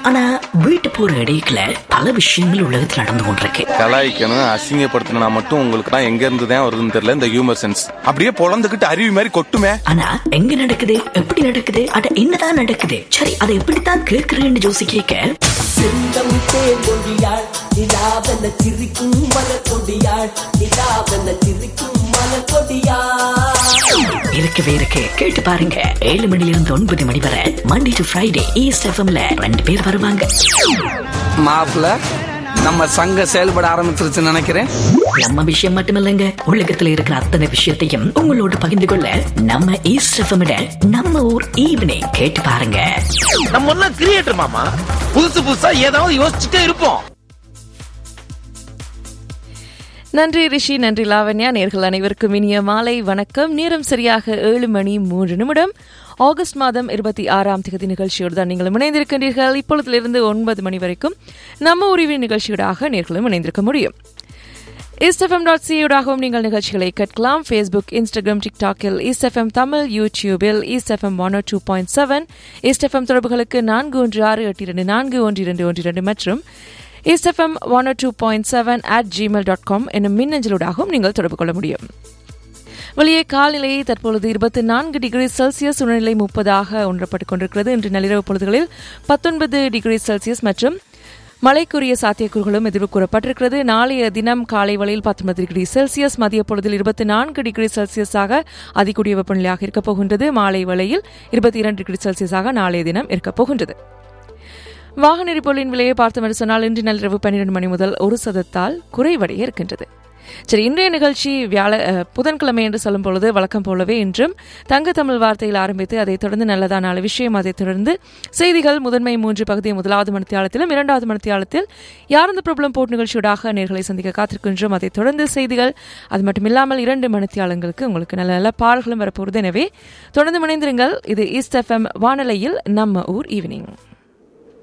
ஆனா வீட்டு போற இடையில பல விஷயங்கள் உலகத்தில் நடந்து கொண்டிருக்கு கலாய்க்கணும் அசிங்கப்படுத்தணும்னா மட்டும் உங்களுக்கு தான் எங்க இருந்து தான் வருதுன்னு தெரியல இந்த ஹியூமர் சென்ஸ் அப்படியே பொழந்துகிட்டு அருவி மாதிரி கொட்டுமே ஆனா எங்க நடக்குது எப்படி நடக்குது அட என்னதான் நடக்குது சரி அதை எப்படித்தான் கேட்கிறேன்னு ஜோசி கேட்க செந்தம் தேங்கொடியாள் நிலாவென சிரிக்கும் மலர்கொடியாள் நிலாவென சிரிக்கும் மலர்கொடியாள் இருக்கவே இருக்கு கேட்டு பாருங்க ஏழு மணில இருந்து ஒன்பது மணி வரை மண்டே டு ஃப்ரைடே ஈஸ்ட் எஃப்எம்ல ரெண்டு பேர் வருவாங்க மாப்பிள்ள நம்ம சங்கம் செயல்பட ஆரம்பிச்சிருச்சுன்னு நினைக்கிறேன் நம்ம விஷயம் மட்டுமில்லைங்க உலகத்துல இருக்கிற அத்தனை விஷயத்தையும் உங்களோட பகிர்ந்து கொள்ள நம்ம ஈஸ்ட் எஃப்எம் நம்ம ஊர் ஈவினிங் கேட்டு பாருங்க நம்ம ஒன்னும் கிரியேட்டர் மாமா புதுசு புதுசா ஏதாவது யோசிச்சுட்டே இருப்போம் நன்றி ரிஷி நன்றி லாவண்யா நேர்கள் அனைவருக்கும் இனிய மாலை வணக்கம் நேரம் சரியாக ஏழு மணி மூன்று நிமிடம் ஆகஸ்ட் மாதம் இருபத்தி ஆறாம் தேதி நிகழ்ச்சியோடு தான் நீங்கள் இணைந்திருக்கின்றீர்கள் இப்பொழுதிலிருந்து ஒன்பது மணி வரைக்கும் நம்ம உரிவின் நிகழ்ச்சியோடாக நேர்களும் இணைந்திருக்க முடியும் இஸ்எஃப்எம் டாட் சியூடாகவும் நீங்கள் நிகழ்ச்சிகளை கேட்கலாம் ஃபேஸ்புக் இன்ஸ்டாகிராம் டிக்டாக்கில் இஸ்எஃப்எம் தமிழ் யூடியூபில் ISFM one two point seven ISFM தொடர்புகளுக்கு நான்கு ஒன்று ஆறு எட்டு இரண்டு நான்கு ஒன்று இரண்டு ஒன்று இரண்டு மற்றும் ISFM one two point seven at Gmail dot com என்னும் மின்னஞ்சலூடாகவும் நீங்கள் தொடர்பு கொள்ள முடியும் வெளியே காலநிலையை தற்பொழுது இருபத்தி நான்கு டிகிரி செல்சியஸ் உணர்நிலை முப்பதாக உணரப்பட்டுக் கொண்டிருக்கிறது இன்று நள்ளிரவு பொழுதுகளில் பத்தொன்பது டிகிரி செல்சியஸ் மற்றும் மழைக்குரிய சாத்தியக்கூறுகளும் எதிர்வு கூறப்பட்டிருக்கிறது நாளைய தினம் காலை வழியில் பத்தொன்பது டிகிரி செல்சியஸ் மதிய பொழுதில் இருபத்தி நான்கு டிகிரி செல்சியஸாக அதிகூடிய வெப்பநிலையாக இருக்கப் போகின்றது மாலை வேளையில் இருபத்தி இரண்டு டிகிரி செல்சியஸாக நாளைய தினம் இருக்கப் போகின்றது வாகன எரிபொருளின் விலையை பார்த்தோம் சொன்னால் இன்று நள்ளிரவு பன்னிரண்டு மணி முதல் ஒரு சதத்தால் குறைவடைய இருக்கின்றது சரி இன்றைய நிகழ்ச்சி வியாழ அஹ், புதன்கிழமை என்று சொல்லும் பொழுது வழக்கம் போலவே இன்றும் தங்க தமிழ் வார்த்தையில் ஆரம்பித்து அதைத் தொடர்ந்து நல்லதா நாலு விஷயம் அதைத் தொடர்ந்து செய்திகள் முதன்மை மூன்று பகுதி முதலாவது மணித்தியாலத்திலும் இரண்டாவது மணித்தியாலத்தில் யார் அந்த பிரபலம் போட் நிகழ்ச்சியோடாக நேர்களை சந்திக்க காத்திருக்கின்றோம் அதைத் தொடர்ந்து செய்திகள் அது மட்டும் இல்லாமல் இரண்டு மணித்தியாலங்களுக்கு உங்களுக்கு நல்ல நல்ல பாடல்களும் வரப்போகிறது எனவே தொடர்ந்து இணைந்திருங்கள் இது ஈஸ்ட் எஃப்எம் வானொலியில் நம்ம ஊர் ஈவினிங்